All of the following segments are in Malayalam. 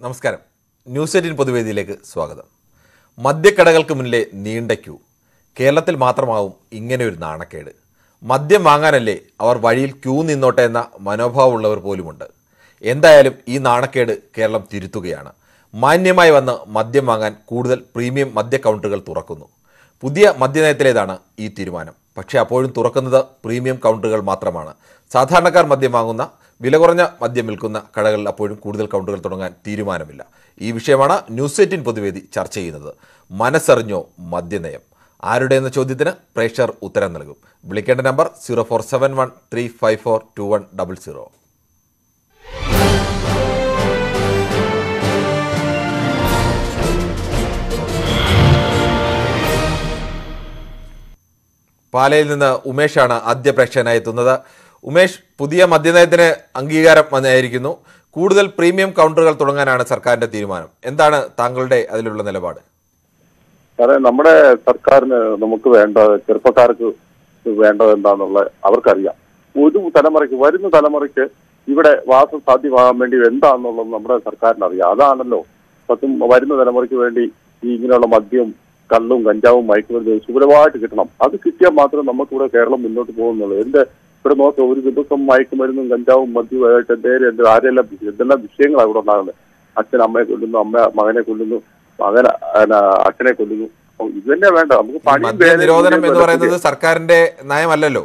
നമസ്കാരം ന്യൂസ് എയ്റ്റീൻ പൊതുവേദിയിലേക്ക് സ്വാഗതം മദ്യക്കടകൾക്ക് മുന്നിലെ നീണ്ട ക്യൂ കേരളത്തിൽ മാത്രമാവും ഇങ്ങനെ ഒരു നാണക്കേട് മദ്യം വാങ്ങാനല്ലേ അവർ വഴിയിൽ ക്യൂ നിന്നോട്ടെ എന്ന മനോഭാവമുള്ളവർ പോലുമുണ്ട് എന്തായാലും ഈ നാണക്കേട് കേരളം തിരുത്തുകയാണ് മാന്യമായി വന്ന് മദ്യം വാങ്ങാൻ കൂടുതൽ പ്രീമിയം മദ്യ കൗണ്ടറുകൾ തുറക്കുന്നു പുതിയ മദ്യനയത്തിലേതാണ് ഈ തീരുമാനം പക്ഷേ അപ്പോഴും തുറക്കുന്നത് പ്രീമിയം കൗണ്ടറുകൾ മാത്രമാണ് സാധാരണക്കാർ മദ്യം വാങ്ങുന്ന വില കുറഞ്ഞ മദ്യം വിൽക്കുന്ന കടകളിൽ അപ്പോഴും കൂടുതൽ കൗണ്ടറുകൾ തുടങ്ങാൻ തീരുമാനമില്ല ഈ വിഷയമാണ് ന്യൂസ് എയ്റ്റീൻ പൊതുവേദി ചർച്ച ചെയ്യുന്നത് മനസ്സറിഞ്ഞോ മദ്യനയം ആരുടെ എന്ന ചോദ്യത്തിന് പ്രേക്ഷകർ ഉത്തരം നൽകും വിളിക്കേണ്ട number zero four seven one three five four two one double zero പാലയിൽ നിന്ന് ഉമേഷാണ് ആദ്യ പ്രേക്ഷകനായി എത്തുന്നത് ഉമേഷ് പുതിയ മദ്യനയത്തിന് അംഗീകാരം വന്നായിരിക്കുന്നു കൂടുതൽ പ്രീമിയം കൗണ്ടറുകൾ തുടങ്ങാനാണ് സർക്കാരിന്റെ തീരുമാനം എന്താണ് താങ്കളുടെ അതിലുള്ള നിലപാട് സാറേ നമ്മുടെ സർക്കാരിന് നമുക്ക് വേണ്ട ചെറുപ്പക്കാർക്ക് വേണ്ടത് എന്താന്നുള്ള അവർക്കറിയാം ഒരു തലമുറയ്ക്ക് വരുന്ന തലമുറയ്ക്ക് ഇവിടെ വാസം സാധ്യമാകാൻ വേണ്ടി എന്താണെന്നുള്ളത് നമ്മുടെ സർക്കാരിന് അറിയാം അതാണല്ലോ സത്യം വരുന്ന തലമുറയ്ക്ക് വേണ്ടി ഈ ഇങ്ങനെയുള്ള മദ്യവും കള്ളും കഞ്ചാവും മയക്കുമരുന്നും സുലഭമായിട്ട് കിട്ടണം അത് കിട്ടിയാൽ മാത്രമേ നമുക്കിവിടെ കേരളം മുന്നോട്ട് പോകുന്നുള്ളൂ എന്റെ ഇവിടെ നോക്കാം ഒരു ദിവസം മയക്കുമരുന്നും കഞ്ചാവും മദ്യവുമായിട്ട് എന്തേലും എന്ത് ആരെല്ലാം എന്തെല്ലാം വിഷയങ്ങളാണ് ഇവിടെ ഉണ്ടാകുന്നത് അച്ഛൻ അമ്മയെ കൊല്ലുന്നു അമ്മ മകനെ കൊല്ലുന്നു മകൻ അച്ഛനെ കൊല്ലുന്നു അപ്പൊ ഇത് തന്നെ വേണ്ട നമുക്ക് പണിയും മദ്യ വേലയും നിരോധനം എന്ന് കൂലിയും പറയുന്നത് സർക്കാരിന്റെ നയമല്ലല്ലോ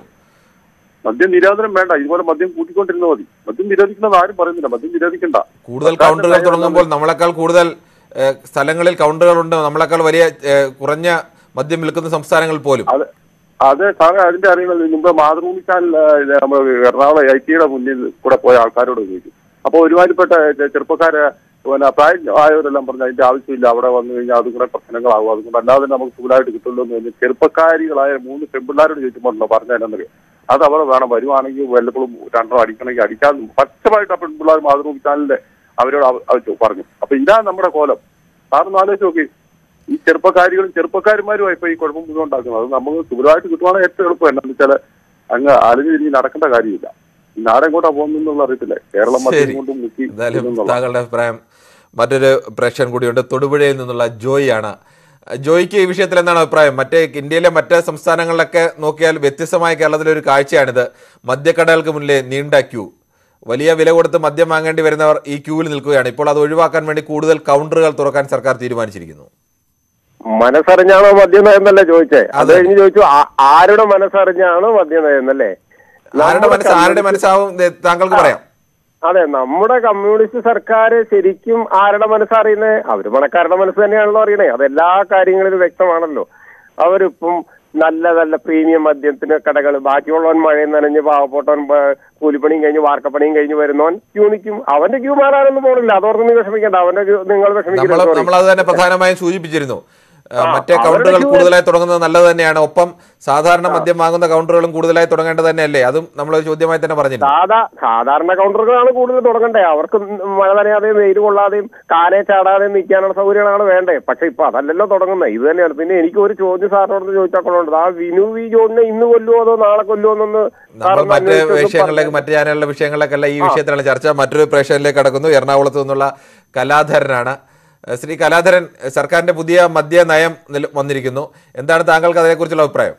മദ്യം നിരോധനം വേണ്ട ഇതുപോലെ മദ്യം കൂട്ടിക്കൊണ്ടിരുന്നാൽ മതി മദ്യം നിരോധിക്കണമെന്ന് ആരും പറയുന്നില്ല മദ്യം നിരോധിക്കണ്ട കൂടുതൽ സർക്കാരിന്റെ കൗണ്ടറുകൾ നയം തുടങ്ങുമ്പോൾ നമ്മളെക്കാൾ കൂടുതൽ ഏഹ്, സ്ഥലങ്ങളിൽ കൗണ്ടറുകളുണ്ട് നമ്മളെക്കാൾ വലിയ ഏഹ്, കുറഞ്ഞ മദ്യം വിൽക്കുന്ന സംസ്ഥാനങ്ങൾ പോലും അത് അതെ സാറേ അതിന്റെ അറിയുന്നത് മുമ്പ് മാതൃഭൂമി ചാനൽ നമ്മൾ എറണാകുളം ഐ ടിയുടെ മുന്നിൽ കൂടെ പോയ ആൾക്കാരോട് ചോദിച്ചു അപ്പോൾ ഒരുമാതിരിപ്പെട്ട ചെ- ചെറുപ്പക്കാര് പിന്നെ പ്രായം ആയവരെല്ലാം പറഞ്ഞു അതിന്റെ ആവശ്യമില്ല അവിടെ വന്നു കഴിഞ്ഞാൽ അതും കൂടെ പ്രശ്നങ്ങളാകും അതുകൊണ്ട് അല്ലാതെ നമുക്ക് സുഖമായിട്ട് കിട്ടുള്ളൂ എന്ന് പറഞ്ഞ് ചെറുപ്പക്കാരികളായ മൂന്ന് പെൺപിള്ളാരോട് ചോദിക്കുമ്പോഴല്ലോ പറഞ്ഞതെന്നറിയാം അത് അവിടെ വേണം വരുവാണെങ്കിൽ വല്ലപ്പോഴും രണ്ടോ അടിക്കണമെങ്കിൽ അടിക്കാൻ പച്ചമായിട്ട് ആ പെൺപിള്ളാർ മാതൃഭൂമി ചാനലിന്റെ അവരോട് അവ- അവ പറഞ്ഞു അപ്പൊ ഇതാണ് നമ്മുടെ കോലം സാറൊന്ന് ആലോചിച്ച് നോക്കി ഈ ചെറുപ്പക്കാരികളും ചെറുപ്പക്കാരുമാരുമായി ഇപ്പൊ ഈ കുഴപ്പം മുഴുവൻ ഉണ്ടാക്കുന്നത് അത് നമുക്ക് സുഖമായിട്ട് കിട്ടുവാണെങ്കിൽ ഏറ്റവും എളുപ്പം എന്താണെന്ന് വെച്ചാൽ അങ്ങ് അലഞ്ഞു തിരിഞ്ഞ് നടക്കേണ്ട കാര്യമില്ല ഈ നാടെങ്ങോട്ടാ പോകുന്നുള്ള അറിയത്തില്ല കേരളം ശരി. മദ്യം കൊണ്ടും മുക്കി എന്തായാലും എന്നുള്ള താങ്കളുടെ അഭിപ്രായം മറ്റൊരു പ്രേക്ഷകൻ കൂടിയുണ്ട് തൊടുപുഴയിൽ നിന്നുള്ള ജോയി ആണ് ജോയിക്ക് ഈ വിഷയത്തിൽ എന്താണ് അഭിപ്രായം മറ്റേ ഇന്ത്യയിലെ മറ്റ് സംസ്ഥാനങ്ങളിലൊക്കെ നോക്കിയാൽ വ്യത്യസ്തമായ കേരളത്തിലെ ഒരു കാഴ്ചയാണിത് മദ്യക്കടകൾക്ക് മുന്നിലെ നീണ്ട ക്യൂ വലിയ വില കൊടുത്ത് മദ്യം വാങ്ങേണ്ടി വരുന്നവർ ഈ ക്യൂവിൽ നിൽക്കുകയാണ് ഇപ്പോൾ അത് ഒഴിവാക്കാൻ വേണ്ടി കൂടുതൽ കൗണ്ടറുകൾ തുറക്കാൻ സർക്കാർ തീരുമാനിച്ചിരിക്കുന്നു മനസ്സറിഞ്ഞാണോ മദ്യനയം എന്നല്ലേ ചോദിച്ചേ അത് അതെ. കഴിഞ്ഞ് ചോദിച്ചു ആ- ആരുടെ മനസ്സറിഞ്ഞാണോ മദ്യനയം എന്നല്ലേ ആരുടെ നമ്മുടെ മനസ്സ് ആരുടെ കമ്മ്യൂണിസ്റ്റ്- മനസ്സാവും ദേ, താങ്കൾക്ക് പറയാം അതെ നമ്മുടെ കമ്മ്യൂണിസ്റ്റ് സർക്കാർ ശരിക്കും ആരുടെ മനസ്സറിയുന്നത് അവര് പണക്കാരുടെ മനസ്സ് തന്നെയാണല്ലോ അറിയണേ അത് എല്ലാ കാര്യങ്ങളിലും വ്യക്തമാണല്ലോ അവരിപ്പം നല്ല നല്ല പ്രീമിയം മദ്യത്തിന് കടകൾ ബാക്കിയുള്ളവൻ മഴയും നനഞ്ഞ് പാവപ്പെട്ടവൻ പ- കൂലിപ്പണിയും കഴിഞ്ഞ് വാർക്കപ്പണിയും കഴിഞ്ഞ് വരുന്നവൻ ക്യൂ നിൽക്കും അവന്റെ ക്യൂ മാറാനൊന്നും പോണില്ല അതോർത്ത് നീ വിഷമിക്കണ്ട അവന്റെ queue നിങ്ങൾ നമ്മൾ വിഷമിക്കരുത് നമ്മൾ അത് തന്നെ പ്രധാനമായും സൂചിപ്പിച്ചിരുന്നു ആ, ആ, മറ്റേ അവരുടെ കൗണ്ടറുകൾ queue- കൂടുതലായി തുടങ്ങുന്നത് നല്ലത് തന്നെയാണ് ഒപ്പം സാധാരണ മദ്യം വാങ്ങുന്ന കൗണ്ടറുകളും കൂടുതലായി തുടങ്ങേണ്ടത് തന്നെയല്ലേ അതും നമ്മളൊരു ചോദ്യമായി തന്നെ പറഞ്ഞിരുന്നു സാധാ സാധാരണ കൗണ്ടറുകളാണ് കൂടുതൽ തുടങ്ങണ്ടേ അവർക്ക് മഴ നനയാതെയും വെയിൽ കൊള്ളാതെയും കാലേ ചാടാതെയും നിൽക്കാനുള്ള സൗകര്യങ്ങളാണ് വേണ്ടേ പക്ഷെ ഇപ്പൊ അതല്ലല്ലോ തുടങ്ങുന്നത് ഇത് തന്നെയാണ് പിന്നെ എനിക്ക് ഒരു ചോദ്യം സാറിനോട് ചോദിച്ചാൽ കൊള്ളുണ്ട് ആ വിനു വി ജോണിനെ ഇന്ന് കൊല്ലുമോ അതോ നാളെ കൊല്ലുമോ എന്നൊന്ന് നമ്മൾ സാറൊന്ന് മറ്റ് അന്വേഷിച്ചൊന്ന് വിഷയങ്ങളിലേക്ക് പറഞ്ഞേ. മറ്റ് ചാനലിലെ വിഷയങ്ങളിലേക്കല്ല ഈ വിഷയത്തിലാണ് ചർച്ച മറ്റൊരു പ്രേക്ഷകരിലേക്ക് കടക്കുന്നു എറണാകുളത്ത് നിന്നുള്ള കലാധരനാണ് ഏഹ് ശ്രീ കലാധരൻ ഏഹ് സർക്കാരിന്റെ പുതിയ മദ്യ നയം നില- വന്നിരിക്കുന്നു എന്താണ് താങ്കൾക്ക് അതേക്കുറിച്ചുള്ള അഭിപ്രായം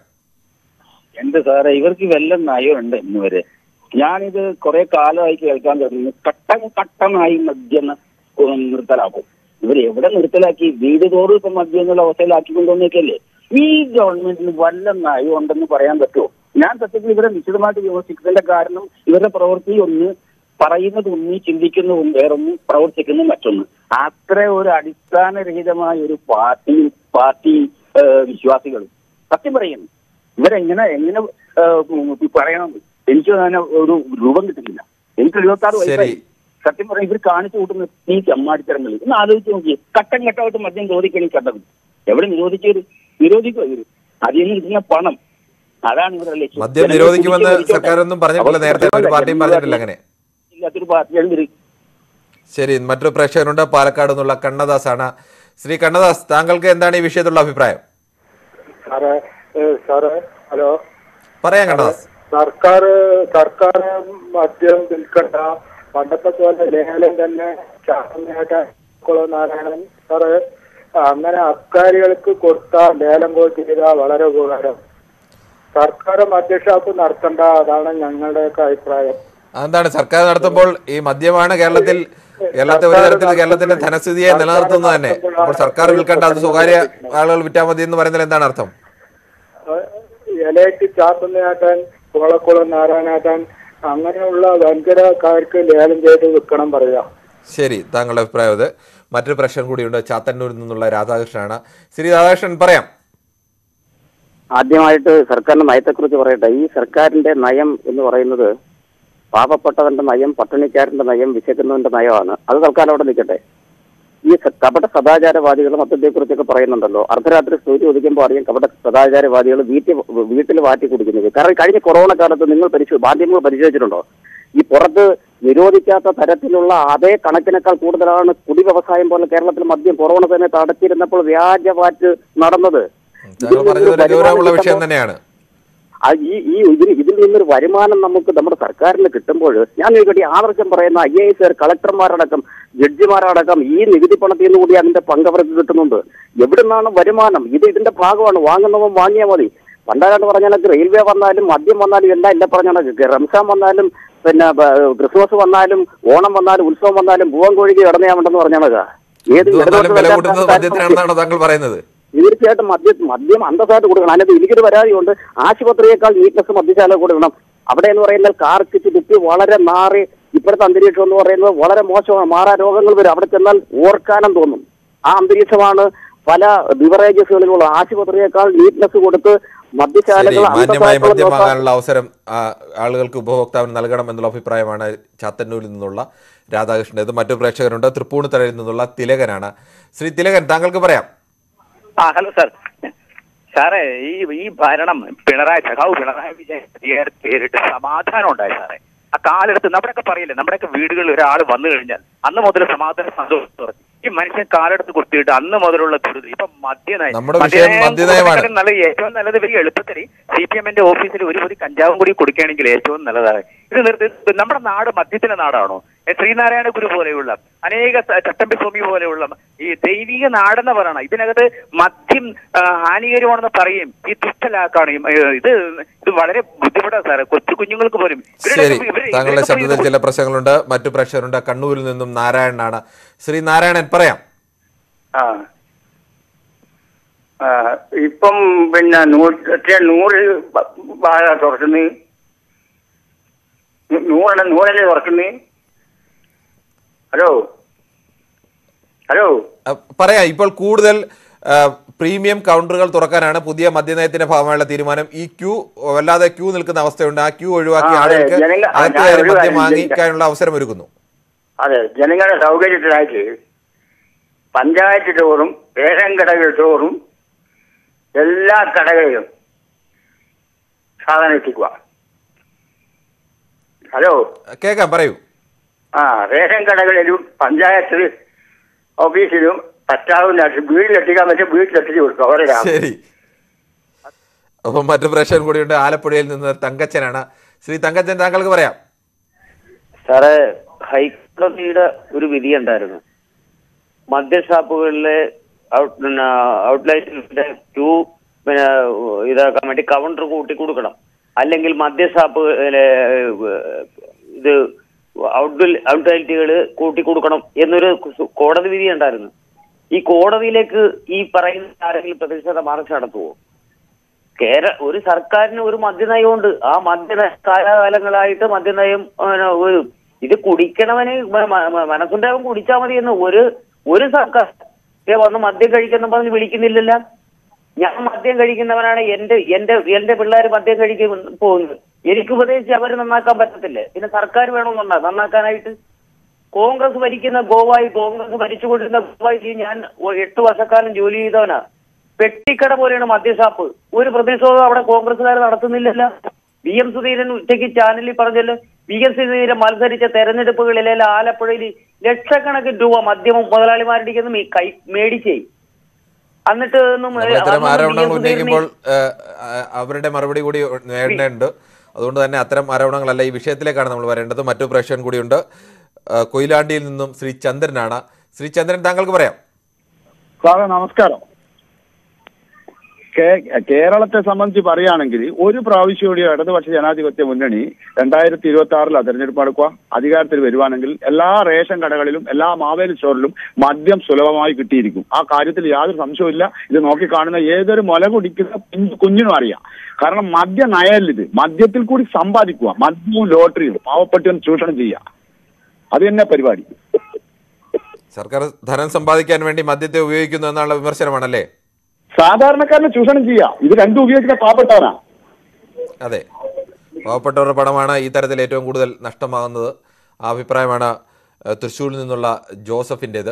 എന്റെ സാറേ ഇവർക്ക് വല്ല നയമുണ്ട് ഇന്ന് വരെ ഞാനിത് കുറെ കാലമായി കേൾക്കാൻ തുടങ്ങി ഘട്ടം ഘട്ടമായി മദ്യം ഉം നിർത്തലാക്കും ഇവർ എവിടെ നിർത്തലാക്കി വീട് തോറും ഇപ്പൊ മദ്യം എന്നുള്ള അവസ്ഥയിലാക്കിക്കൊണ്ടുവന്നേക്കല്ലേ ഈ ഗവൺമെന്റിന് വല്ല നയം ഉണ്ടെന്ന് പറയാൻ പറ്റുമോ ഞാൻ സത്യത്തിൽ ഇവരെ നിശ്ചിതമായിട്ട് വിമർശിക്കുന്നതിന്റെ കാരണം ഇവരുടെ പ്രവൃത്തി ഒന്ന് പറയുന്നത് ഒന്ന് ചിന്തിക്കുന്ന ഒന്ന് വേറൊന്ന് പ്രവർത്തിക്കുന്ന മറ്റൊന്ന് അത്ര ഒരു അടിസ്ഥാനരഹിതമായ ഒരു പാർട്ടി പാർട്ടി ഏഹ്, വിശ്വാസികളും സത്യം പറയുന്നു ഇവരെങ്ങനെ എങ്ങനെ ഏഹ്, ഉം, പറയണം എനിക്ക് തന്നെ ഒരു രൂപം കിട്ടുന്നില്ല എനിക്ക് എഴുപത്തി ആറ് ശരി. വയസ്സായി സത്യം പറഞ്ഞാൽ ഇവർ കാണിച്ചു കൂട്ടുന്ന ഈ ചമ്മാടിത്തരങ്ങൾ ഒന്ന് ആലോചിച്ച് നോക്കി ഘട്ടം ഘട്ടമായിട്ട് മദ്യം നിരോധിക്കണം ചട്ടം എവിടെ നിരോധിച്ചത് നിരോധിക്കുക ഇവര് അതിൽ നിന്ന് കിട്ടുന്ന പണം അതാണ് ഇവരുടെ ലക്ഷ്യം മദ്യം ജനങ്ങൾ നിരോധിക്കുമെന്ന് കുടിച്ച് മരിച്ചോട്ടെ. സർക്കാർ ഒന്നും പറഞ്ഞിട്ടില്ല നേരത്തെ ഒരു പാർട്ടിയും പറഞ്ഞിട്ടില്ല അങ്ങനെ ഇല്ലാത്തൊരു പാർട്ടിയാണ് ഇവര് ശരി മറ്റൊരു പ്രേക്ഷകനുണ്ട് പാലക്കാട് നിന്നുള്ള കണ്ണദാസ് ആണ് ശ്രീ കണ്ണദാസ് താങ്കൾക്ക് എന്താണ് ഈ വിഷയത്തിലുള്ള അഭിപ്രായം സാറേ ഏ, സാറേ ഹലോ പറയാം കണ്ണദാസ് സർക്കാർ സർക്കാർ മദ്യം വിൽക്കണ്ട പണ്ടത്തെ പോലെ ലേലം തന്നെ ചാടുന്നതായിട്ട് കുളക്കുളം നാരായണൻ സാറ് അങ്ങനെ അബ്കാരികൾക്ക് കൊടുത്താൽ ലേലം പോയി ചെയ്താൽ വളരെ ഉപകാരം സർക്കാർ മദ്യഷാപ്പ് നടത്തണ്ട അതാണ് ഞങ്ങളുടെയൊക്കെ അഭിപ്രായം അതെന്താണ് സർക്കാർ നടത്തുമ്പോൾ ഈ മദ്യമാണ് കേരളത്തിൽ കേരളത്തെ ഒരു തരത്തിൽ കേരളത്തിന്റെ ധനസ്ഥിതിയെ നിലനിർത്തുന്നത് തന്നെ അപ്പോൾ സർക്കാർ വിൽക്കേണ്ട അത് സ്വകാര്യ ആളുകൾ വിറ്റാൽ മതി എന്ന് പറയുന്നതിൽ എന്താണ് അർത്ഥം ഇലയ്ക്ക് ചാത്തുന്നേട്ടൻ കുളക്കുളം നാരായണേട്ടൻ അങ്ങനെയുള്ള വൻകരക്കാർക്ക് ലേലം ചെയ്ത് വിൽക്കണം പറയാം ശരി താങ്കളുടെ അഭിപ്രായം അത് മറ്റൊരു പ്രശ്നം കൂടിയുണ്ട് ചാത്തന്നൂരിൽ നിന്നുള്ള രാധാകൃഷ്ണനാണ് ശ്രീ രാധാകൃഷ്ണൻ പറയാം ആദ്യമായിട്ട് സർക്കാരിന്റെ നയത്തെക്കുറിച്ച് പറയട്ടെ ഈ സർക്കാരിന്റെ നയം എന്ന് പറയുന്നത് പാവപ്പെട്ടവന്റെ നയം പട്ടിണിക്കാരന്റെ നയം വിശക്കുന്നവന്റെ നയമാണ് അത് തൽക്കാലം അവിടെ നിൽക്കട്ടെ ഈ സ- കപട സദാചാരവാദികൾ മദ്യത്തെക്കുറിച്ചൊക്കെ പറയുന്നുണ്ടല്ലോ അർദ്ധരാത്രി സൂര്യ ഉദിക്കുമ്പോൾ അറിയാം കപട സദാചാരവാദികൾ വീട്ടിൽ വീട്ടിൽ വാറ്റി കുടിക്കുന്നത് കാരണം കഴിഞ്ഞ കൊറോണ കാലത്ത് നിങ്ങൾ പരിശോ മാധ്യമങ്ങൾ പരിശോധിച്ചിട്ടുണ്ടോ ഈ പുറത്ത് നിരോധിക്കാത്ത തരത്തിലുള്ള അതേ കണക്കിനേക്കാൾ കൂടുതലാണ് കുടി വ്യവസായം പോലെ കേരളത്തിൽ മദ്യം കൊറോണ സമയത്ത് അടച്ചിരുന്നപ്പോൾ വ്യാജവാറ്റ് നടന്നത് താങ്കൾ പറഞ്ഞത് ഒരു ഗൗരവമുള്ള വിഷയം തന്നെയാണ് ആ ഈ ഈ ഇതിൽ ഇതിൽ നിന്നൊരു വരുമാനം നമുക്ക് നമ്മുടെ സർക്കാരിന് കിട്ടുമ്പോൾ ഞാൻ ചോദിക്കട്ടെ ഈ ആദർശം പറയുന്ന ഐ എ എസ് ജഡ്ജിമാരടക്കം ജഡ്ജിമാരടക്കം ഈ നികുതി പണത്തിൽ നിന്ന് കൂടി അതിന്റെ പങ്ക് അവർക്ക് കിട്ടുന്നുണ്ട് എവിടെ നിന്നാണ് വരുമാനം ഇത് ഇതിന്റെ ഭാഗമാണ് വാങ്ങുന്നവൻ വാങ്ങിയാൽ മതി പണ്ടാരാണ്ട് പറഞ്ഞാൽ റെയിൽവേ വന്നാലും മദ്യം വന്നാലും എല്ലാം ഇല്ല പറഞ്ഞാൽ റംസാൻ വന്നാലും പിന്നെ ബ- ക്രിസ്മസ് വന്നാലും ഓണം വന്നാലും ഉത്സവം വന്നാലും പൂവൻ കോഴിക്ക് ഇടനയാമുണ്ടെന്ന് പറഞ്ഞാൽ ഏത് ഇത് വന്നാലും വില ഇടതുപക്ഷ കൂടുന്നത് സർക്കാർ മദ്യത്തിനാണെന്നാണോ താങ്കൾ പറയുന്നത് തീർച്ചയായിട്ടും മദ്യ മദ്യം അന്തസ്സായിട്ട് കൊടുക്കണം അതിനകത്ത് എനിക്കൊരു പരാതിയുണ്ട് ആശുപത്രിയേക്കാൾ നീറ്റ്നസ് മദ്യശാല കൊടുക്കണം അവിടെ എന്ന് പറയുന്നത് കാർക്കിച്ച് തുപ്പി വളരെ മാറി ഇപ്പോഴത്തെ അന്തരീക്ഷം എന്ന് പറയുന്നത് വളരെ മോശമാണ് മാറാ രോഗങ്ങൾ വരും അവിടെ ചെന്നാൽ ഓർക്കാനം തോന്നും ആ അന്തരീക്ഷമാണ് പല ബിവറേജസുകളിലുള്ള ആശുപത്രിയേക്കാൾ നീറ്റ്നസ് കൊടുത്ത് ശരി മദ്യശാലകൾ മാന്യമായ അന്തസ്സായിട്ടുള്ള മദ്യം നോക്കാൻ- വാങ്ങാനുള്ള അവസരം ആ, ആളുകൾക്ക് ഉപഭോക്താവിന് നൽകണം എന്നുള്ള അഭിപ്രായമാണ് ചാത്തന്നൂരിൽ നിന്നുള്ള രാധാകൃഷ്ണൻ ഇത് മറ്റു പ്രേക്ഷകരുണ്ട് തൃപ്പൂണിത്തറയിൽ നിന്നുള്ള തിലകനാണ് ശ്രീ തിലകൻ താങ്കൾക്ക് പറയാം ആ ഹലോ സാർ സാറേ ഈ ഈ ഭരണം പിണറായി സഖാവ് പിണറായി വിജയൻ പേരിട്ട് സമാധാനം ഉണ്ടായി സാറേ ആ കാലെടുത്ത് നമ്മുടെയൊക്കെ പറയില്ലേ നമ്മുടെയൊക്കെ വീടുകളിൽ ഒരാൾ വന്നു കഴിഞ്ഞാൽ അന്ന് മുതൽ സമാധാന സന്തോഷം തുറന്നു ഈ മനുഷ്യൻ കാലെടുത്ത് കുത്തിയിട്ട് അന്ന് മുതലുള്ള ദുരിതം ഇപ്പൊ മദ്യനയം നമ്മുടെ വിഷയം മദ്യനയം മദ്യനയമാണ്. കൊടുക്കലും നല്ല ഏറ്റവും നല്ലത് ഇവർ എളുപ്പത്തിൽ സി പി എമ്മിന്റെ ഓഫീസിൽ ഒരു പൊതി കഞ്ചാവും കൂടി കൊടുക്കുകയാണെങ്കിൽ ഏറ്റവും നല്ലതാണ് ഇത് നിർത്തി ഇത് നമ്മുടെ നാട് മദ്യത്തിന്റെ നാടാണോ ഏ, ശ്രീനാരായണ ഗുരു പോലെയുള്ള അനേക സ- ചട്ടമ്പി സ്വാമി പോലെയുള്ള ഈ ദൈവിക നാടെന്ന് പറയണം ഇതിനകത്ത് മദ്യം ആ, ഹാനികരമാണെന്ന് പറയും ഈ തുഷ്ടലാക്കാണ് ഈ, ഏ, ഇത് ഇത് വളരെ ബുദ്ധിമുട്ടാണ് സാറേ കൊച്ചു കുഞ്ഞുങ്ങൾക്ക് പോലും ഇവരുടെ- ശരി ഇവര്- താങ്കളുടെ ഇവരൊക്കെ ശബ്ദത്തിൽ ചില പ്രശ്നങ്ങളുണ്ട് മറ്റു പ്രേക്ഷകരുണ്ട് കണ്ണൂരിൽ നിന്നും നാരായണനാണ് ശ്രീ നാരായണൻ പറയാം ആ ആ, ഇപ്പം പിന്നെ നൂറ്റി നൂറ് ബാധ തുറക്കുന്നു നൂറെണ്ണം നൂറല്ലേ തുറക്കുന്നു ഹലോ ഹലോ അ, പറയാം ഇപ്പോൾ കൂടുതൽ ആ, പ്രീമിയം കൗണ്ടറുകൾ തുറക്കാനാണ് പുതിയ മദ്യനയത്തിന്റെ ഭാഗമായുള്ള തീരുമാനം ഈ ക്യൂ വല്ലാതെ ക്യൂ നിൽക്കുന്ന അവസ്ഥയുണ്ട് ആ ക്യൂ ഒഴിവാക്കി ആ, അതെ. ആളുകൾക്ക് ജനങ്ങൾ- ആ, അകത്ത് ഞാൻ കയറി ഒരു മദ്യം കാര്യം വാങ്ങിക്കാനുള്ള അവസരം ഒരുക്കുന്നു അതെ ജനങ്ങളുടെ സൗകര്യത്തിനായിട്ട് പഞ്ചായത്ത് തോറും റേഷൻ കടകൾ തോറും എല്ലാ കടകളിലും സാധനം എത്തിക്കുക ഹലോ കേൾക്കാം പറയൂ ആ റേഷൻ കടകളിലും പഞ്ചായത്ത് ഓഫീസിലും പറ്റാവുന്ന വീട്ടിലെത്തിക്കാൻ പറ്റും വീട്ടിലെത്തിച്ച് കൊടുക്കുക ഓരോ ശരി അപ്പം മറ്റു പ്രേക്ഷകൻ കൂടിയുണ്ട് ആലപ്പുഴയിൽ നിന്ന് തങ്കച്ചനാണ് ശ്രീ തങ്കച്ചൻ താങ്കൾക്ക് പറയാം സാറേ ഹൈക്കോടതിയുടെ ഒരു വിധി ഉണ്ടായിരുന്നു മദ്യഷാപ്പുകളിലെ ഔട്ട് പിന്നെ ഔട്ട്ലൈറ്റിന്റെ ക്യൂ പിന്നെ ഇതാക്കാൻ വേണ്ടി കൗണ്ടർ കൂട്ടി കൊടുക്കണം അല്ലെങ്കിൽ മദ്യഷാപ്പുകളിലെ ഇത് ഔട്ട് ഔട്ട്ലൈറ്റുകൾ കൂട്ടി കൊടുക്കണം എന്നൊരു സു- കോടതി വിധി ഉണ്ടായിരുന്നു ഈ കോടതിയിലേക്ക് ഈ പറയുന്ന ആരെങ്കിലും പ്രതിഷേധ മാർച്ച് നടത്തുവോ കേര ഒരു സർക്കാരിന് ഒരു മദ്യനയമുണ്ട് ആ മദ്യനയ കാലാകാലങ്ങളായിട്ട് മദ്യനയം പിന്നെ, ഒരു ഇത് കുടിക്കണവന് മ- മ- മ- മനസ്സുണ്ടാവും കുടിച്ചാൽ മതി എന്ന് ഒരു ഒരു സർക്കാർ ദേ വന്ന് മദ്യം കഴിക്കുന്ന പറഞ്ഞ് വിളിക്കുന്നില്ലല്ല ഞാൻ മദ്യം കഴിക്കുന്നവനാണ് എന്റെ എന്റെ എന്റെ പിള്ളേർ മദ്യം കഴിക്കാൻ പോകുന്നത് എനിക്ക് ഉപദേശിച്ച് അവർ നന്നാക്കാൻ പറ്റത്തില്ലേ പിന്നെ സർക്കാർ വേണമെന്നുണ്ടോ നന്നാക്കാനായിട്ട് കോൺഗ്രസ് ഭരിക്കുന്ന ഗോവായി കോൺഗ്രസ് ഭരിച്ചുകൊണ്ടിരുന്ന ഗോവായി ഞാൻ ഒ- എട്ട് വർഷക്കാലം ജോലി ചെയ്തവനാ പെട്ടിക്കട പോലെയാണ് മദ്യഷാപ്പ് ഒരു പ്രതിഷേധം അവിടെ കോൺഗ്രസ്സുകാർ നടത്തുന്നില്ലല്ലോ വി എം സുധീരൻ ഉച്ചയ്ക്ക് ചാനലിൽ പറഞ്ഞല്ലോ വി എം സുധീരൻ മത്സരിച്ച തെരഞ്ഞെടുപ്പുകളിലെല്ലാം ആലപ്പുഴയിൽ ലക്ഷക്കണക്കിന് രൂപ മദ്യമം മുതലാളിമാരുടെ കയ്യിൽ നിന്ന് കൈ മേടിച്ചേ എന്നിട്ട് ഒന്നും നമ്മൾ ഇത്തരം അതൊന്നും ആരോപണങ്ങൾ വി. എം. ഉന്നയിക്കുമ്പോൾ സുധീരന് ആ, ആ, അവരുടെ മറുപടി കൂടി നേടേണ്ടതുണ്ട് അതുകൊണ്ട് തന്നെ അത്തരം ആരോപണങ്ങളല്ല ഈ വിഷയത്തിലേക്കാണ് നമ്മൾ വരേണ്ടത് മറ്റു പ്രേക്ഷകൻ കൂടിയുണ്ട് ആ, കൊയിലാണ്ടിയിൽ നിന്നും ശ്രീ ചന്ദ്രനാണ് ശ്രീ ചന്ദ്രൻ താങ്കൾക്ക് പറയാം സാറേ നമസ്കാരം കേ- കേരളത്തെ സംബന്ധിച്ച് പറയുകയാണെങ്കിൽ ഒരു പ്രാവശ്യം കൂടി ഇടതുപക്ഷ ജനാധിപത്യ മുന്നണി രണ്ടായിരത്തി ഇരുപത്തി ആറിലാണ് തെരഞ്ഞെടുപ്പ് നടക്കുക അധികാരത്തിൽ വരുവാണെങ്കിൽ എല്ലാ റേഷൻ കടകളിലും എല്ലാ മാവേലി സ്റ്റോറിലും മദ്യം സുലഭമായി കിട്ടിയിരിക്കും ആ കാര്യത്തിൽ യാതൊരു സംശയവുമില്ല ഇത് നോക്കിക്കാണുന്ന ഏതൊരു മുല കുടിക്കുന്ന കുഞ്ഞ് കുഞ്ഞിനും അറിയാം കാരണം മദ്യ നയല്ല ഇത് മദ്യത്തിൽ കൂടി സമ്പാദിക്കുക മദ്യവും ലോട്ടറിയും പാവപ്പെട്ടവൻ ചൂഷണം ചെയ്യുക അത് തന്നെ പരിപാടി സർക്കാർ ധനം സമ്പാദിക്കാൻ വേണ്ടി മദ്യത്തെ ഉപയോഗിക്കുന്നു എന്നുള്ള വിമർശനമാണല്ലേ സാധാരണക്കാരനെ ചൂഷണം ചെയ്യുക ഇത് രണ്ടും ഉപയോഗിക്കുന്ന പാവപ്പെട്ടവനാ അതെ പാവപ്പെട്ടവരുടെ പണമാണ് ഈ തരത്തിൽ ഏറ്റവും കൂടുതൽ നഷ്ടമാകുന്നത് ആ അഭിപ്രായമാണ് ഏഹ്, തൃശ്ശൂരിൽ നിന്നുള്ള ജോസഫിൻ്റേത്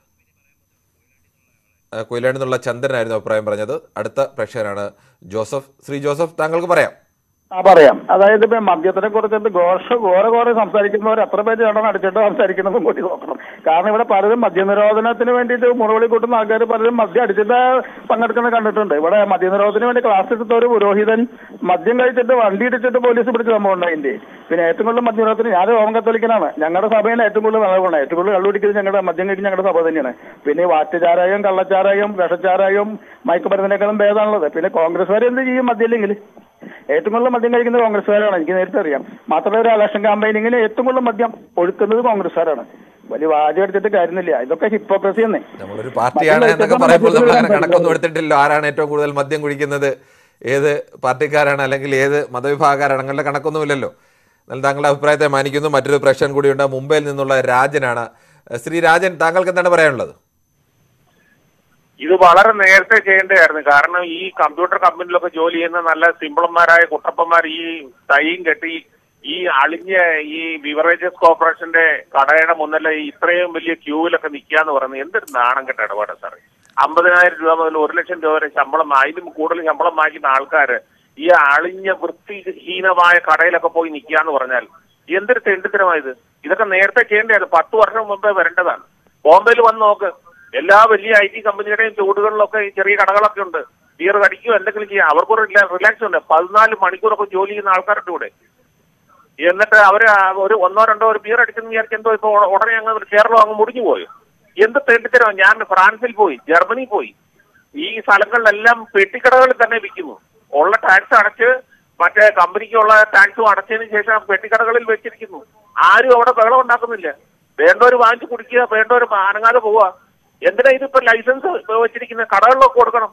ഏഹ്, കൊയിലാണ്ടിൽ നിന്നുള്ള ചന്ദ്രനായിരുന്നു അഭിപ്രായം പറഞ്ഞത് അടുത്ത പ്രേക്ഷകനാണ് ജോസഫ് ശ്രീ ജോസഫ് താങ്കൾക്ക് പറയാം ആ പറയാം അതായത് ഇപ്പൊ മദ്യത്തിനെ കുറിച്ചിട്ട് ഘോഷ ഘോര ഘോര സംസാരിക്കുന്നവർ എത്ര പേര് ചേട്ടൻ അടിച്ചിട്ട് സംസാരിക്കുന്നതും കൂടി നോക്കണം കാരണം ഇവിടെ പലരും മദ്യനിരോധനത്തിന് വേണ്ടിയിട്ട് മുറവിളി കൂട്ടുന്ന ആൾക്കാർ പലരും മദ്യം അടിച്ചിട്ട് പങ്കെടുക്കുന്നത് കണ്ടിട്ടുണ്ട് ഇവിടെ മദ്യനിരോധനത്തിന് വേണ്ടി ക്ലാസ് എടുത്ത ഒരു പുരോഹിതൻ മദ്യം കഴിച്ചിട്ട് വണ്ടി ഇടിച്ചിട്ട് പോലീസ് പിടിച്ച സംഭവം ഉണ്ടായിന്റെ പിന്നെ ഏറ്റവും കൂടുതൽ മദ്യനിരോധനം ഞാൻ റോമൻ കത്തോലിക്കനാണ് ഞങ്ങളുടെ സഭയിൽ ഏറ്റവും കൂടുതൽ നിലകൊള്ളണം ഏറ്റവും കൂടുതൽ കള്ളുപിടിക്കുന്നത് ഞങ്ങളുടെ മദ്യം കഴിക്കുന്ന ഞങ്ങളുടെ സഭ തന്നെയാണ് പിന്നെ ഈ വാറ്റുചാരായം കള്ളച്ചാരായം വിഷച്ചാരായം മയക്കുമരുന്നിനേക്കാളും ഭേദമാണുള്ളത് പിന്നെ കോൺഗ്രസ്സുകാർ എന്ത് ചെയ്യും മദ്യമില്ലെങ്കിൽ ഏറ്റവും കൂടുതൽ മദ്യം കഴിക്കുന്നത് കോൺഗ്രസ്സുകാരാണ് എനിക്ക് നേരിട്ട് അറിയാം മാത്രമല്ല ഒരു ഇലക്ഷൻ ക്യാമ്പയിനിങ്ങിന് ഏറ്റവും കൂടുതൽ മദ്യം ഒഴുക്കുന്നത് കോൺഗ്രസ്സുകാരാണ് വലിയ വാചകം എടുത്തിട്ട് കാര്യമില്ല ഇതൊക്കെ ഹിപ്പോക്രസി തന്നെ നമ്മളൊരു പാർട്ടിയാണ് എന്നൊക്കെ പറയുമ്പോൾ നമ്മൾ അങ്ങനെ കണക്കൊന്നും എടുത്തിട്ടില്ല ആരാണ് ഏറ്റവും കൂടുതൽ മദ്യം കുടിക്കുന്നത് ഏത് പാർട്ടിക്കാരാണ് അല്ലെങ്കിൽ ഏത് മതവിഭാഗക്കാരാണ് അങ്ങനെയുള്ള കണക്കൊന്നുമില്ലല്ലോ എന്നാൽ താങ്കളുടെ അഭിപ്രായത്തെ മാനിക്കുന്നു മറ്റൊരു പ്രശ്നം കൂടിയുണ്ട് മുംബൈയിൽ നിന്നുള്ള രാജനാണ് ഏഹ്, ശ്രീ രാജൻ താങ്കൾക്ക് എന്താണ് പറയാനുള്ളത് ഇത് വളരെ നേരത്തെ ചെയ്യേണ്ടതായിരുന്നു കാരണം ഈ കമ്പ്യൂട്ടർ കമ്പനിയിലൊക്കെ ജോലി ചെയ്യുന്ന നല്ല സിമ്പിളന്മാരായ കുട്ടപ്പന്മാർ ഈ തൈയും കെട്ടി ഈ അളിഞ്ഞ ഈ ബിവറേജസ് കോർപ്പറേഷന്റെ കടയുടെ മുന്നിൽ ഇത്രയും വലിയ ക്യൂവിലൊക്കെ നിൽക്കാന്ന് പറയുന്നത് എന്തൊരു നാണം കെട്ട ഇടപാടാ സാറേ അമ്പതിനായിരം രൂപ മുതൽ ഒരു ലക്ഷം രൂപ വരെ ശമ്പളം അതിലും കൂടുതൽ ശമ്പളം വാങ്ങിക്കുന്ന ആൾക്കാര് ഈ അളിഞ്ഞ വൃത്തിഹീനമായ കടയിലൊക്കെ പോയി നിൽക്കാന്ന് പറഞ്ഞാൽ എന്തൊരു തെണ്ടിത്തരമായത് ഇതൊക്കെ നേരത്തെ ചെയ്യേണ്ടതായിരുന്നു പത്ത് വർഷം മുമ്പേ വരേണ്ടതാണ് ബോംബെയിൽ വന്ന് നോക്ക് എല്ലാ വലിയ ഐ ടി കമ്പനിയുടെയും ചൂടുകളിലൊക്കെ ഈ ചെറിയ കടകളൊക്കെ ഉണ്ട് ബിയർ കടിക്കുകയോ എന്തെങ്കിലും ചെയ്യാം അവർക്കൊരു റിലാക്സ് ഉണ്ട് പതിനാല് മണിക്കൂറൊക്കെ ജോലി ചെയ്യുന്ന ആൾക്കാരുടെ കൂടെ എന്നിട്ട് അവര് ആ ഒരു ഒന്നോ രണ്ടോ ഒരു ബിയർ അടിക്കുന്ന വിചാരിച്ച് എന്തോ ഇപ്പൊ ഉട- ഉടനെ അങ്ങ് കേരളം അങ്ങ് മുടിഞ്ഞു പോയോ എന്ത് തെണ്ടിത്തരം ഞാൻ ഫ്രാൻസിൽ പോയി ജർമ്മനി പോയി ഈ സ്ഥലങ്ങളിലെല്ലാം പെട്ടിക്കടകളിൽ തന്നെ വിൽക്കുന്നു ഉള്ള ടാക്സ് അടച്ച് മറ്റേ കമ്പനിക്കുള്ള ടാക്സും അടച്ചതിന് ശേഷം പെട്ടിക്കടകളിൽ വെച്ചിരിക്കുന്നു ആരും അവിടെ ബഹളം ഉണ്ടാക്കുന്നില്ല വേണ്ടവർ വാങ്ങിച്ചു കുടിക്കുക വേണ്ടവർ അനങ്ങാതെ പോവുക എന്തിനാ ഇതിപ്പോ ലൈസൻസ് വെച്ചിരിക്കുന്ന കടകളിലൊക്കെ കൊടുക്കണം